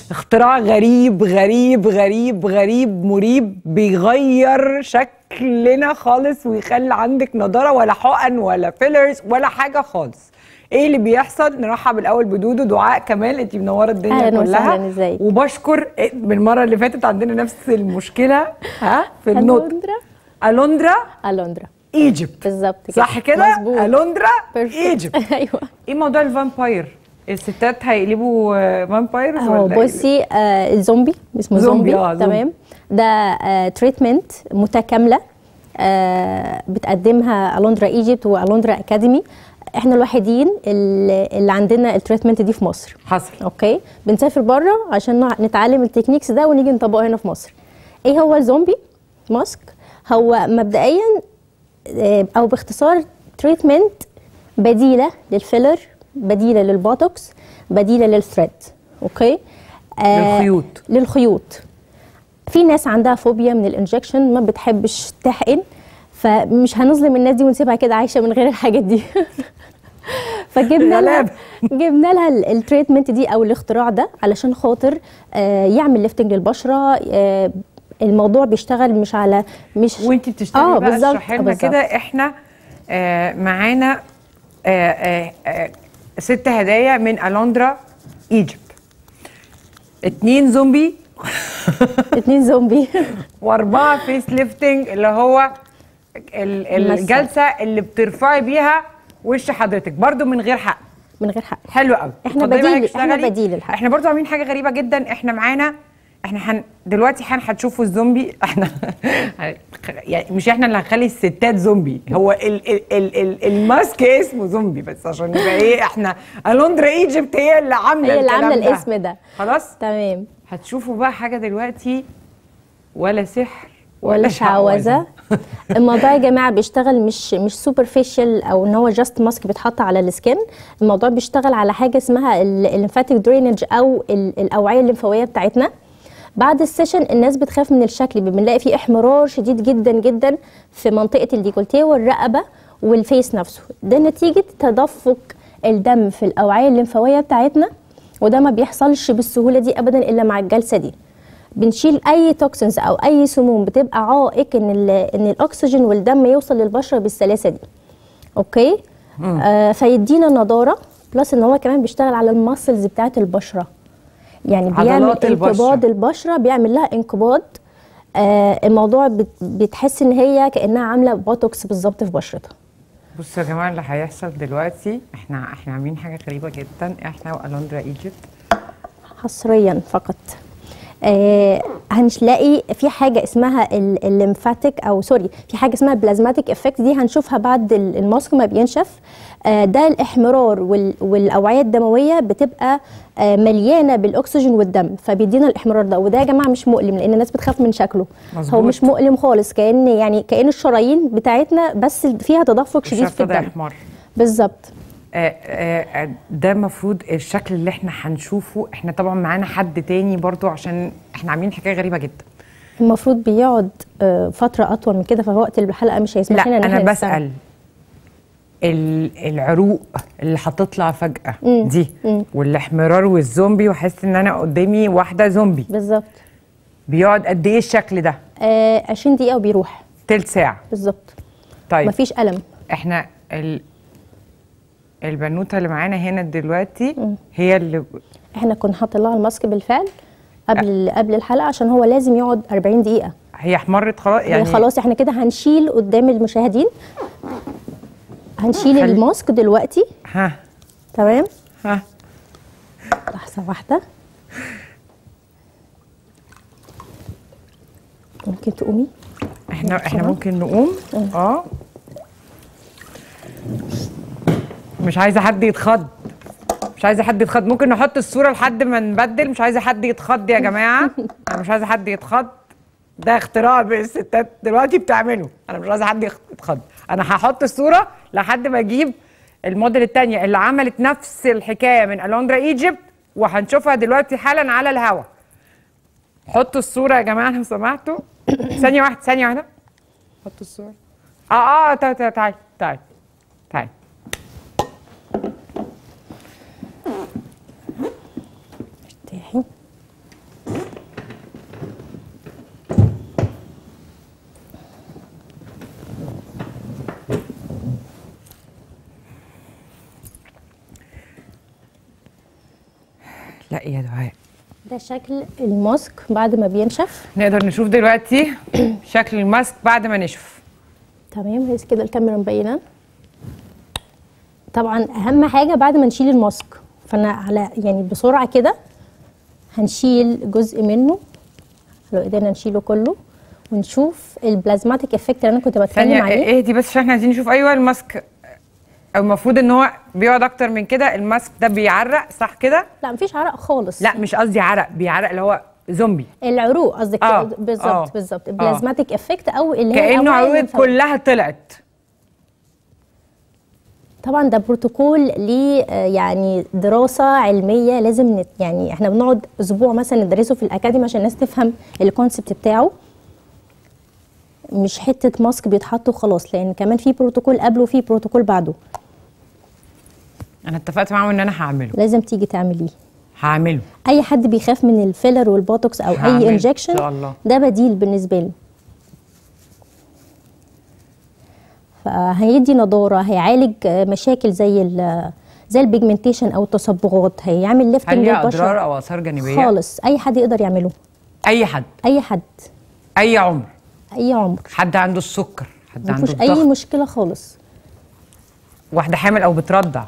اختراع غريب غريب غريب غريب مريب بيغير شكلنا خالص ويخلي عندك نضاره ولا حقن ولا فيلرز ولا حاجه خالص ايه اللي بيحصل نرحب الاول بدودو دعاء كمال انت منوره الدنيا أهلاً كلها وسهلاً، إزيك؟ وبشكر إيه، من المره اللي فاتت عندنا نفس المشكله ها في النطق ألوندرا الوندرا ألوندرا ايجيبت بالظبط كده صح كده مظبوط. الوندرا Perfect. ايجيبت ايوه ايه موضوع الفامباير الستات هيقلبوا فامبايرز هو ولا إيه؟ بصي آه الزومبي اسمه زومبي، زومبي, آه، زومبي. تمام ده آه تريتمنت متكامله آه بتقدمها الوندرا ايجيبت والوندرا اكاديمي احنا الوحيدين اللي اللي عندنا التريتمنت دي في مصر حصل اوكي بنسافر بره عشان نع- نتعلم التكنيكس ده ونيجي نطبقه هنا في مصر ايه هو الزومبي ماسك هو مبدئيا آه، او باختصار تريتمنت بديله للفيلر بديله للبوتوكس بديله للثريد اوكي للخيوط. للخيوط في ناس عندها فوبيا من الانجكشن ما بتحبش تحقن فمش هنظلم الناس دي ونسيبها كده عايشه من غير الحاجات دي فجبنا لها غلابة. جبنا لها ال- التريتمنت دي او الاختراع ده علشان خاطر آه، يعمل ليفتنج للبشره آه، الموضوع بيشتغل مش على مش وانت بتشتغلي اه بقى بالظبط اشرحي لنا بالظبط. كده احنا آه معانا آه آه آه ست هدايا من الوندرا ايجيبت اتنين زومبي اتنين زومبي واربعه فيس ليفتنج اللي هو ال- المسة. الجلسه اللي بترفعي بيها وش حضرتك برضو من غير حق من غير حق حلو قوي إحنا اتفضلي بقى بديل- إحنا اشتغلي. بديل الحق. احنا برضو عاملين حاجه غريبه جدا احنا معانا احنا حن دلوقتي حن هتشوفوا الزومبي احنا يعني مش احنا اللي هنخلي الستات زومبي هو ال ال ال ال الماسك اسمه زومبي بس عشان يبقى ايه احنا الوندرا ايجيبت هي اللي عامله هي اللي الكلام عامله ده. الاسم ده خلاص تمام هتشوفوا بقى حاجه دلوقتي ولا سحر ولا شعوذه الموضوع يا جماعه بيشتغل مش مش سوبرفيشال او ان هو جاست ماسك بيتحط على السكين الموضوع بيشتغل على حاجه اسمها الليمفاتيك درينج او ال- الاوعيه الليمفاويه بتاعتنا بعد السيشن الناس بتخاف من الشكل بنلاقي فيه احمرار شديد جدا جدا في منطقه الديكولتيه والرقبه والفيس نفسه ده نتيجه تدفق الدم في الاوعيه الليمفاويه بتاعتنا وده ما بيحصلش بالسهوله دي ابدا الا مع الجلسه دي بنشيل اي توكسنز او اي سموم بتبقى عائق ان ال- ان الاكسجين والدم يوصل للبشره بالسلاسه دي اوكي آه فيدينا نضاره بلس ان هو كمان بيشتغل على الماسلز بتاعت البشره يعني بيعمل عضلات البشرة. انقباض البشره بيعمل لها انقباض آه الموضوع بت- بتحس ان هي كانها عامله بوتوكس بالظبط في بشرتها بصوا يا جماعه اللي هيحصل دلوقتي احنا احنا عاملين حاجه غريبه جدا احنا والوندرا ايجيبت حصريا فقط آه هنلاقي في حاجه اسمها ال- الليمفاتيك او سوري في حاجه اسمها بلازماتيك افكت دي هنشوفها بعد ال- الماسك ما بينشف آه ده الاحمرار وال- والاوعيه الدمويه بتبقى آه مليانه بالاكسجين والدم فبيدينا الاحمرار ده وده يا جماعه مش مؤلم لان الناس بتخاف من شكله مظبوط. هو مش مؤلم خالص كان يعني كان الشرايين بتاعتنا بس فيها تدفق شديد في الشفه ده الدم احمر بالظبط آه، آه، آه، ده المفروض الشكل اللي احنا هنشوفه احنا طبعا معانا حد تاني برضو عشان احنا عاملين حكايه غريبه جدا المفروض بيقعد آه، فتره اطول من كده فوقت الحلقه مش هيسمح لا لنا ان انا احنا نستمع. بسال ال- العروق اللي هتطلع فجاه مم. دي مم. والاحمرار والزومبي واحس ان انا قدامي واحده زومبي بالظبط بيقعد قد ايه الشكل ده آه 20 دقيقة وبيروح تلت ساعه بالظبط طيب مفيش ألم احنا ال... البنوته اللي معانا هنا دلوقتي هي اللي احنا كنا حاطين لها الماسك بالفعل قبل قبل الحلقة عشان هو لازم يقعد 40 دقيقة هي احمرت خلاص يعني يعني خلاص احنا كده هنشيل قدام المشاهدين هنشيل خلي- الماسك دلوقتي ها تمام ها لحظة واحدة ممكن تقومي احنا احنا بسرعة. ممكن نقوم اه مش عايزه حد يتخض مش عايزه حد يتخض ممكن نحط الصوره لحد ما نبدل مش عايزه حد يتخض يا جماعه انا مش عايزه حد يتخض ده اختراع الستات دلوقتي بتعمله انا مش عايزه حد يخ- يتخض انا هحط الصوره لحد ما اجيب الموديل التانية اللي عملت نفس الحكايه من الوندرا ايجيبت وهنشوفها دلوقتي حالا على الهوا حطوا الصوره يا جماعه لو سمحتوا ثانيه واحده ثانيه واحده حطوا الصوره اه اه تعالي تعالي تعالي تعالي تعالي ارتاحي ده ايه يا دعاء ده شكل الماسك بعد ما بينشف نقدر نشوف دلوقتي شكل الماسك بعد ما نشف تمام بس كده الكاميرا مبينه طبعا اهم حاجه بعد ما نشيل الماسك فانا على يعني بسرعه كده هنشيل جزء منه لو قدرنا نشيله كله ونشوف البلازماتيك افكت اللي انا كنت بتكلم ثانية عليه اهدي بس عشان احنا عايزين نشوف ايوه الماسك او المفروض ان هو بيقعد اكتر من كده الماسك ده بيعرق صح كده؟ لا مفيش عرق خالص لا مش قصدي عرق بيعرق اللي هو زومبي العروق قصدك آه، بالظبط آه، بالظبط البلازماتيك افكت او اللي هي كانه الأوعية عروقك الليمفاوية. كلها طلعت طبعا ده بروتوكول ليه آه، يعني دراسه علميه لازم نت يعني احنا بنقعد اسبوع مثلا ندرسه في الاكاديمي عشان الناس تفهم الكونسبت بتاعه مش حته ماسك بيتحط وخلاص لان كمان في بروتوكول قبله وفي بروتوكول بعده انا اتفقت معاهم ان انا هعمله لازم تيجي تعمليه هعمله اي حد بيخاف من الفيلر والبوتوكس او هعمل اي إن انجكشن شاء الله. ده بديل بالنسبه له فهيدي نضاره هيعالج آه، مشاكل زي ال زي البيجمنتيشن او التصبغات هيعمل هل ليفتنج ليها اضرار للبشره او اثار جانبيه؟ خالص اي حد يقدر يعمله اي حد اي حد اي عمر اي عمر حد عنده السكر حد ما عنده فيهوش اي الضغط مشكله خالص واحده حامل او بترضع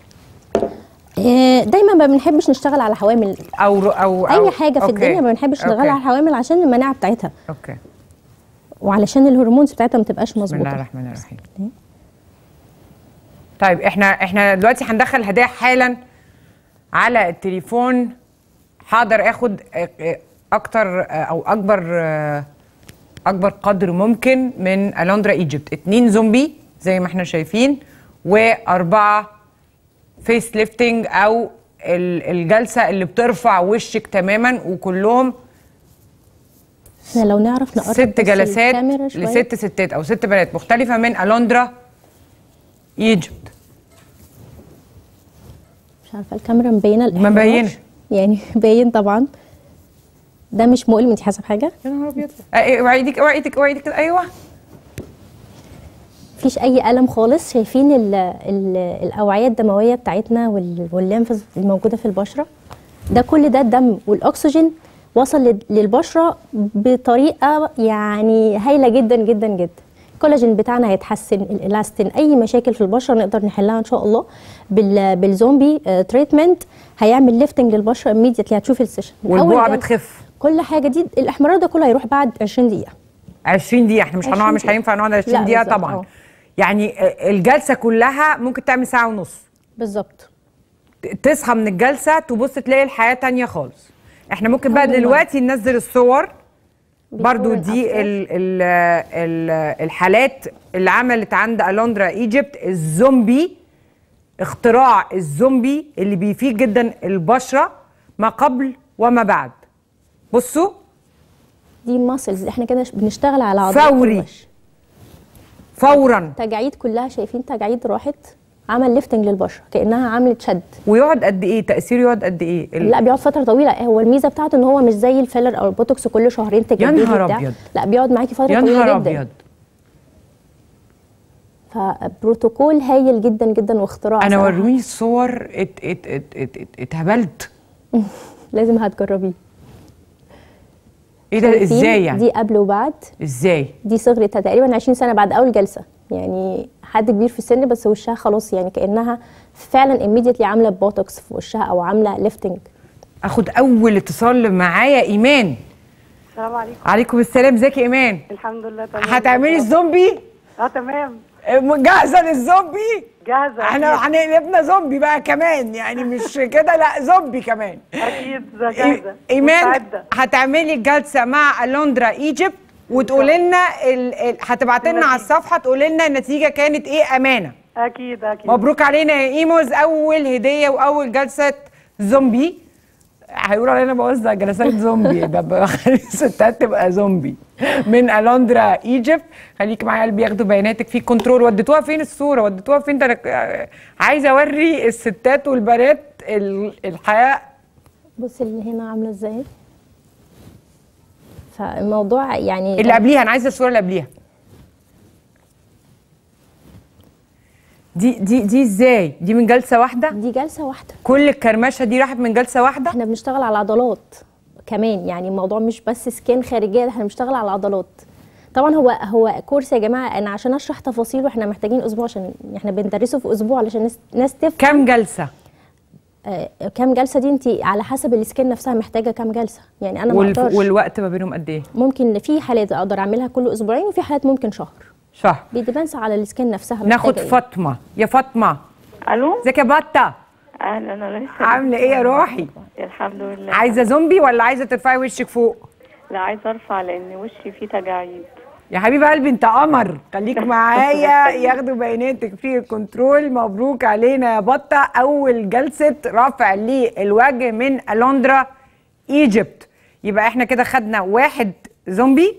آه، دايما ما بنحبش نشتغل على حوامل او او, أو اي حاجه في أوكي. الدنيا ما بنحبش نشتغل أوكي. على الحوامل عشان المناعه بتاعتها اوكي وعلشان الهرمونز بتاعتها ما تبقاش بسم الله مظبوطه الرحمن الرحيم طيب احنا احنا دلوقتي هندخل هدايا حالا على التليفون حاضر اخد اه، اه، اكتر اه، او اكبر اه، اكبر قدر ممكن من الوندرا ايجيبت اتنين زومبي زي ما احنا شايفين واربعه فيس ليفتنج او ال- الجلسه اللي بترفع وشك تماما وكلهم احنا لو نعرف نقرب ست بس جلسات الكاميرا شوية. لست ستات او ست بنات مختلفه من الوندرا ايجيبت مش عارفه الكاميرا مبينه الاحمرار مبينة. يعني باين طبعا ده مش مؤلم انت حاسه بحاجه يا نهار ابيض اه، اه، اوعي ايدك اوعي ايدك اوعي ايدك ايوه مفيش اي الم خالص شايفين ال ال الاوعيه الدمويه بتاعتنا وال- والليمفز الموجوده في البشره ده كل ده الدم والاكسجين وصل لل- للبشره بطريقه يعني هايله جدا جدا جدا الكولاجين بتاعنا هيتحسن الالاستين اي مشاكل في البشره نقدر نحلها ان شاء الله بال بالزومبي آه تريتمنت هيعمل ليفتنج للبشره immediately هتشوفي السيشن والجوع أول بتخف كل حاجه دي الاحمرار ده كله هيروح بعد 20 دقيقه 20 دقيقه احنا مش 20 هنقعد مش دقيقة. هينفع نقعد 20 لا، دقيقه بالظبط، طبعا اه. يعني اه، الجلسه كلها ممكن تعمل ساعه ونص بالظبط ت- تصحى من الجلسه تبص تلاقي الحياه تانية خالص احنا ممكن بقى الحمد لله. دلوقتي ننزل الصور برضو and دي after. ال ال ال الحالات اللي عملت عند الوندرا ايجيبت الزومبي اختراع الزومبي اللي بيفيد جدا البشره ما قبل وما بعد بصوا دي ماسلز احنا كده بنشتغل على عضلات فوري. الوش فورا تجاعيد كلها شايفين تجاعيد راحت عمل ليفتنج للبشره كانها عملت شد ويقعد قد ايه تاثيره يقعد قد ايه ال- لا بيقعد فتره طويله هو الميزه بتاعته ان هو مش زي الفيلر او البوتوكس كل شهرين تجددي نهار بتاع. أبيض. لا بيقعد معاكي فتره يا طويله نهار جدا ابيض فبروتوكول هايل جدا جدا واختراع انا صراحة. وروني الصور ات ات ات ات ات اتهبلت لازم هتجربيه ايه ده شايفين؟ ازاي يعني دي قبل وبعد ازاي دي صغرتها تقريبا 20 سنه بعد اول جلسه يعني حد كبير في السن بس وشها خلاص يعني كانها فعلا immediately عامله بوتوكس في وشها او عامله ليفتنج اخد اول اتصال معايا ايمان السلام عليكم عليكم السلام ازيك يا ايمان الحمد لله تمام هتعملي الزومبي اه تمام جاهزه للزومبي جاهزه احنا أكيد. هنقلبنا زومبي بقى كمان يعني مش كده لا زومبي كمان اكيد جاهزه ايمان مستعدة. هتعملي الجلسه مع الوندرا ايجيبت وتقولي لنا ال... ال... هتبعتي لنا على الصفحه تقولي لنا النتيجه كانت ايه امانه اكيد اكيد مبروك علينا يا ايموز اول هديه واول جلسه زومبي هيقولوا علينا بوزع جلسات زومبي ده بخلي الستات تبقى زومبي من الوندرا ايجيبت خليك معايا قلبي ياخدوا بياناتك في كنترول وديتوها فين الصوره وديتوها فين ده انا عايزه اوري الستات والبنات ال- الحياه بصي اللي هنا عامله ازاي فالموضوع يعني اللي قبليها انا عايزه الصوره اللي قبليها دي دي دي ازاي دي من جلسه واحده دي جلسه واحده كل الكرمشه دي راحت من جلسه واحده احنا بنشتغل على العضلات كمان يعني الموضوع مش بس سكان خارجيه ده احنا بنشتغل على العضلات طبعا هو هو كورس يا جماعه انا عشان اشرح تفاصيله احنا محتاجين اسبوع عشان احنا بندرسه في اسبوع علشان ناس, ناس تفهم كام جلسه آه كام جلسه دي انت على حسب السكين نفسها محتاجه كام جلسه يعني انا ما والف... اقدرش والوقت ما بينهم قد ايه ممكن في حالات اقدر اعملها كل اسبوعين وفي حالات ممكن شهر شهر بيدبنس على السكين نفسها ناخد محتاجة إيه. فاطمه يا فاطمه الو ازيك يا بطه اهلا انا لسه عامله ايه يا روحي الحمد لله عايزه زومبي ولا عايزه ترفعي وشك فوق لا عايزه ارفع لان وشي فيه تجاعيد يا حبيب قلبي انت قمر خليك معايا ياخدوا بياناتك في الكنترول مبروك علينا يا بطه اول جلسه رفع للوجه من الوندرا ايجيبت يبقى احنا كده خدنا واحد زومبي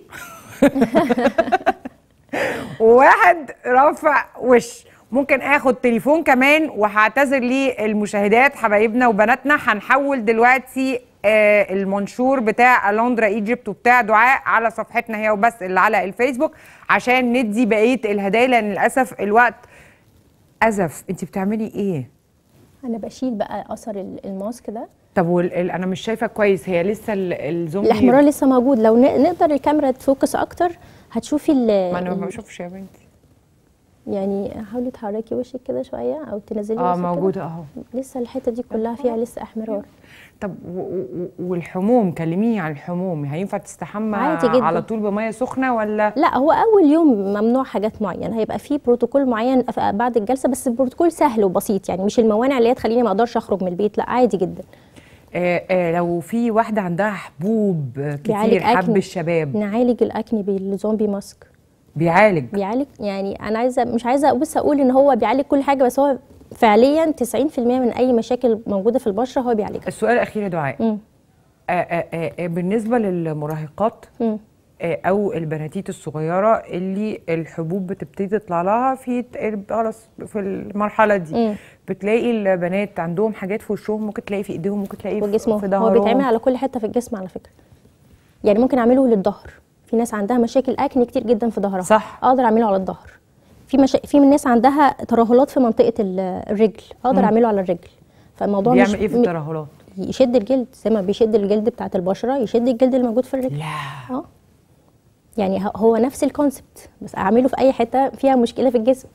وواحد رافع وش ممكن اخد تليفون كمان وهعتذر للمشاهدات حبايبنا وبناتنا هنحول دلوقتي آه المنشور بتاع الوندرا ايجيبت وبتاع دعاء على صفحتنا هي وبس اللي على الفيسبوك عشان ندي بقيه الهدايا لان للاسف الوقت ازف انت بتعملي ايه انا بشيل بقى اثر ال- الماسك ده طب وال... ال- انا مش شايفه كويس هي لسه ال- الزومبي الاحمرار لسه موجود لو ن- نقدر الكاميرا تفوكس اكتر هتشوفي ال- ما انا ما ال- بشوفش يا بنتي يعني حاولي تحركي وشك كده شويه او تنزلي اه وشك كده. موجوده اهو لسه الحته دي كلها فيها لسه احمرار طب و- و- والحموم كلميني عن الحموم هينفع تستحمى عادي جدا. على طول بميه سخنه ولا لا هو اول يوم ممنوع حاجات معينه هيبقى في بروتوكول معين ف- بعد الجلسه بس البروتوكول سهل وبسيط يعني مش الموانع اللي هي تخليني ما اقدرش اخرج من البيت لا عادي جدا آه آه لو في واحده عندها حبوب آه، بيعالج كتير حب أكني. الشباب نعالج الاكني بالزومبي ماسك بيعالج بيعالج يعني انا عايزه مش عايزه بس اقول ان هو بيعالج كل حاجه بس هو فعليا 90% من اي مشاكل موجوده في البشره هو بيعالجها السؤال الاخير يا دعاء مم. آه آه آه آه، بالنسبه للمراهقات مم. آه او البناتيت الصغيره اللي الحبوب بتبتدي تطلع لها في ت- خلاص في المرحله دي مم. بتلاقي البنات عندهم حاجات في وشهم ممكن تلاقي في ايديهم ممكن تلاقي في- وجسمه في هو ظهرهم بيتعمل على كل حته في الجسم على فكره يعني ممكن اعمله للظهر في ناس عندها مشاكل اكني كتير جدا في ظهرها صح. اقدر اعمله على الظهر في مشا... في من ناس عندها ترهلات في منطقه ال- الرجل اقدر اعمله على الرجل فالموضوع مش بيعمل ايه في م- الترهلات يشد الجلد زي ما بيشد الجلد بتاعت البشره يشد الجلد اللي موجود في الرجل لا اه يعني ه- هو نفس الكونسبت بس اعمله في اي حته فيها مشكله في الجسم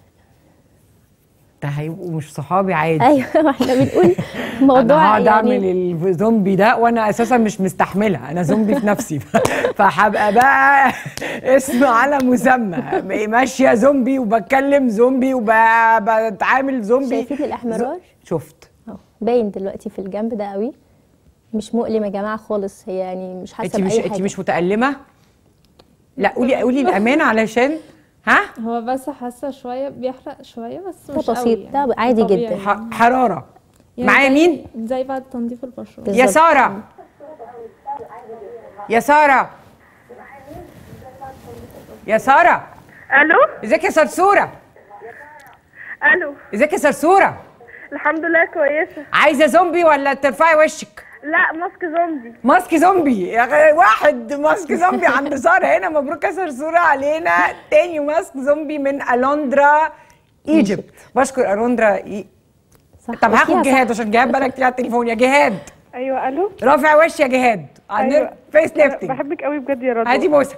ده هيبقوا مش صحابي عادي ايوه ما احنا بنقول انا موضوع هقعد اعمل يعني الزومبي ده وانا اساسا مش مستحملها انا زومبي في نفسي فهبقى بقى اسم على مسمى ماشيه زومبي وبتكلم زومبي وبتعامل زومبي شايفين الاحمرار شفت اهو باين دلوقتي في الجنب ده قوي مش مؤلم يا جماعه خالص هي يعني مش حاسه انت مش باي انت حاجه مش متألمة لا قولي قولي الأمانة علشان ها هو بس حاسه شويه بيحرق شويه بس ده مش قوي بسيط، يعني. ده عادي طبيعي. جدا. ح- حرارة يعني معايا زي- مين زي بعد تنظيف البشره بالظبط. يا سارة يا سارة يا سارة الو ازيك يا سرسورة الو ازيك يا سرسورة الحمد لله كويسه عايزة زومبي ولا ترفعي وشك لا ماسك زومبي ماسك زومبي يا أخي، واحد ماسك زومبي عند سارة هنا مبروك يا سرسورة علينا تاني ماسك زومبي من ألوندرا ايجيبت بشكر ألوندرا إي... صح طب هاخد فيها جهاد صح. عشان جهاد بالك كتير على التليفون يا جهاد ايوه الو رافع وش يا جهاد أيوة. فيس ليفتنج بحبك قوي بجد يا رضوى هاتي بوسه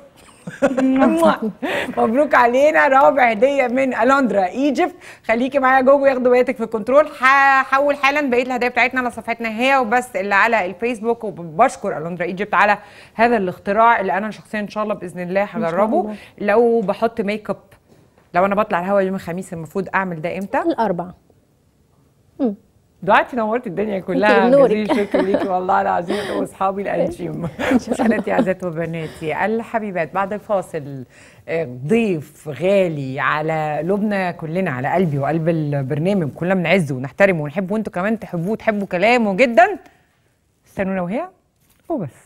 مبروك علينا رابع هديه من الوندرا ايجيبت خليكي معايا جوجو ياخدوا بياتك في الكنترول هحول حالا بقيه الهدايا بتاعتنا على صفحتنا هي وبس اللي على الفيسبوك وبشكر الوندرا ايجيبت على هذا الاختراع اللي انا شخصيا ان شاء الله باذن الله هجربه الله. لو بحط ميك اب لو انا بطلع الهوا يوم الخميس المفروض اعمل ده امتى الاربع دلوقتي نورت الدنيا كلها نورك. جزيل شكر ليكي والله العظيم واصحابي الانشيم مشاهداتي عزات وبناتي الحبيبات بعد الفاصل آه، ضيف غالي على قلوبنا كلنا على قلبي وقلب البرنامج كلنا بنعزه ونحترمه ونحبه وانتوا كمان تحبوه وتحبوا كلامه جدا استنونا وهي وبس